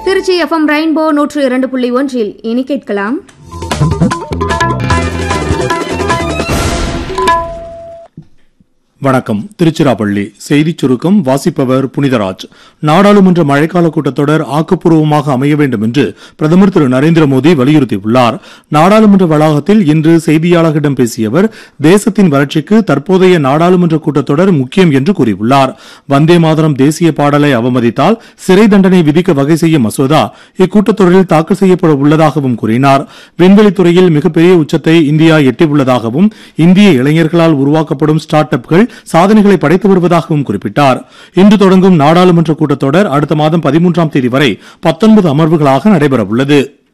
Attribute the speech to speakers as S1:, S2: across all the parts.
S1: Trichy FM rainbow நூற்று இரண்டு புள்ளி ஒன்றில் இனி கேட்கலாம்
S2: வணக்கம் திருச்சிராப்பள்ளி செய்திச் சுருக்கம் வாசிப்பவர் புனிதராஜ் நாடாளுமன்ற மழைக்கால கூட்டத்தொடர் ஆக்கப்பூர்வமாக அமைய வேண்டும் என்று பிரதமர் திரு நரேந்திர மோடி வலியுறுத்தியுள்ளார் நாடாளுமன்ற வளாகத்தில் இன்று செய்தியாளர்களிடம் பேசிய அவர் தேசத்தின் வளர்ச்சிக்கு தற்போதைய நாடாளுமன்ற கூட்டத்தொடர் முக்கியம் என்று கூறியுள்ளார் வந்தே மாதரம் தேசிய பாடலை அவமதித்தால் சிறை தண்டனை விதிக்க வகை செய்யும் மசோதா இக்கூட்டத்தொடரில் தாக்கல் செய்யப்பட உள்ளதாகவும் கூறினார் விண்வெளித்துறையில் மிகப்பெரிய உச்சத்தை இந்தியா எட்டியுள்ளதாகவும் இந்திய இளைஞர்களால் உருவாக்கப்படும் ஸ்டார்ட் அப்கள் சாதனைகளை படைத்து வருவதாகவும் குறிப்பிட்டார் இன்று தொடங்கும் நாடாளுமன்ற கூட்டத்தொடர் அடுத்த மாதம் பதிமூன்றாம் தேதி வரை பத்தொன்பது அமர்வுகளாக நடைபெறவுள்ளது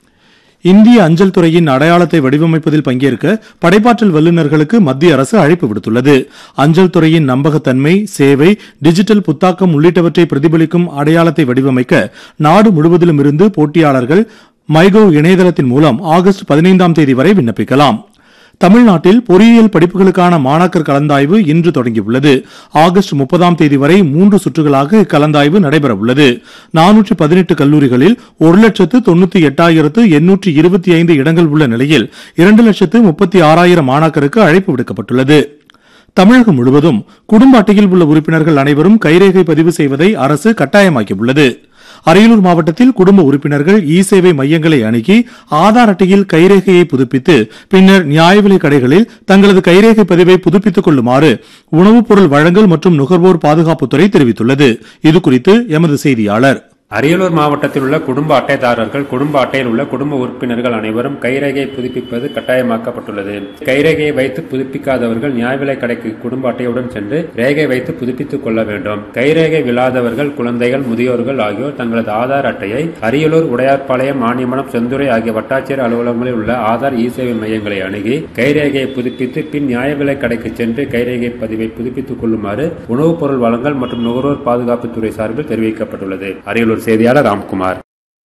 S2: இந்திய அஞ்சல் துறையின் அடையாளத்தை வடிவமைப்பதில் பங்கேற்க படைப்பாற்றல் வல்லுநர்களுக்கு மத்திய அரசு அழைப்பு விடுத்துள்ளது அஞ்சல் துறையின் நம்பகத்தன்மை சேவை டிஜிட்டல் புத்தாக்கம் உள்ளிட்டவற்றை பிரதிபலிக்கும் அடையாளத்தை வடிவமைக்க நாடு முழுவதிலும் இருந்து போட்டியாளர்கள் மைகோ இணையதளத்தின் மூலம் ஆகஸ்ட் பதினைந்தாம் தேதி வரை விண்ணப்பிக்கலாம் தமிழ்நாட்டில் பொறியியல் படிப்புகளுக்கான மாணாக்கர் கலந்தாய்வு இன்று தொடங்கியுள்ளது ஆகஸ்ட் முப்பதாம் தேதி வரை மூன்று சுற்றுகளாக இக்கலந்தாய்வு நடைபெறவுள்ளது நானூற்றி பதினெட்டு கல்லூரிகளில் ஒரு லட்சத்து தொண்ணூத்தி எட்டாயிரத்து எண்ணூற்றி இருபத்தி ஐந்து இடங்கள் உள்ள நிலையில் இரண்டு லட்சத்து முப்பத்தி ஆறாயிரம் மாணாக்கருக்கு அழைப்பு விடுக்கப்பட்டுள்ளது தமிழகம் முழுவதும் குடும்ப அட்டையில் உள்ள உறுப்பினர்கள் அனைவரும் கைரேகை பதிவு செய்வதை அரசு கட்டாயமாக்கியுள்ளது அரியலூர் மாவட்டத்தில் குடும்ப உறுப்பினர்கள் இ சேவை மையங்களை அணுகி ஆதார் அட்டையில் கைரேகையை புதுப்பித்து பின்னர் நியாய விலை கடைகளில் தங்களது கைரேகை பதிவை புதுப்பித்துக் கொள்ளுமாறு உணவுப் பொருள் வழங்கல் மற்றும் நுகர்வோர் பாதுகாப்புத்துறை தெரிவித்துள்ளது இதுகுறித்து எமது செய்தியாளர்
S3: அரியலூர் மாவட்டத்தில் உள்ள குடும்ப அட்டைதாரர்கள் குடும்ப அட்டையில் உள்ள குடும்ப உறுப்பினர்கள் அனைவரும் கைரேகை புதுப்பிப்பது கட்டாயமாக்கப்பட்டுள்ளது கைரேகையை வைத்து புதுப்பிக்காதவர்கள் நியாய விலை கடைக்கு குடும்ப அட்டையுடன் சென்று ரேகை வைத்து புதுப்பித்துக் கொள்ள வேண்டும் கைரேகை விழாதவர்கள் குழந்தைகள் முதியோர்கள் ஆகியோர் தங்களது ஆதார் அட்டையை அரியலூர் உடையார்பாளையம் மானியமனம் செந்துறை ஆகிய வட்டாட்சியர் அலுவலகங்களில் உள்ள ஆதார் இ சேவை மையங்களை அணுகி கைரேகையை புதுப்பித்து பின் நியாய விலை கடைக்கு சென்று கைரேகை பதிவை புதுப்பித்துக் கொள்ளுமாறு உணவுப் பொருள் வழங்கல் மற்றும் நுகர்வோர் பாதுகாப்புத்துறை சார்பில் தெரிவிக்கப்பட்டுள்ளது அரியலூர் செய்தியாளர் ராம்குமார்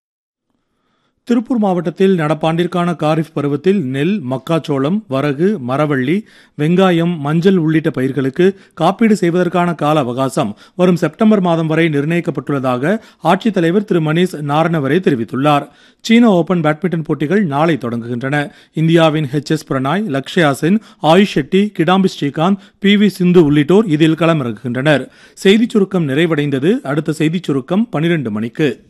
S2: திருப்பூர் மாவட்டத்தில் நடப்பாண்டிற்கான காரிஃப் பருவத்தில் நெல் மக்காச்சோளம் வரகு மரவள்ளி வெங்காயம் மஞ்சள் உள்ளிட்ட பயிர்களுக்கு காப்பீடு செய்வதற்கான கால அவகாசம் வரும் செப்டம்பர் மாதம் வரை நிர்ணயிக்கப்பட்டுள்ளதாக ஆட்சித்தலைவர் திரு மணீஷ் நாரணவரே தெரிவித்துள்ளார் சீன ஓபன் பேட்மிண்டன் போட்டிகள் நாளை தொடங்குகின்றன இந்தியாவின் H S Prannoy Lakshya Sen Ayush Shetty Kidambi Srikanth P V Sindhu உள்ளிட்டோர் இதில் களமிறங்குகின்றனர் செய்திச் சுருக்கம் நிறைவடைந்தது அடுத்த செய்திச் சுருக்கம் பனிரெண்டு மணிக்கு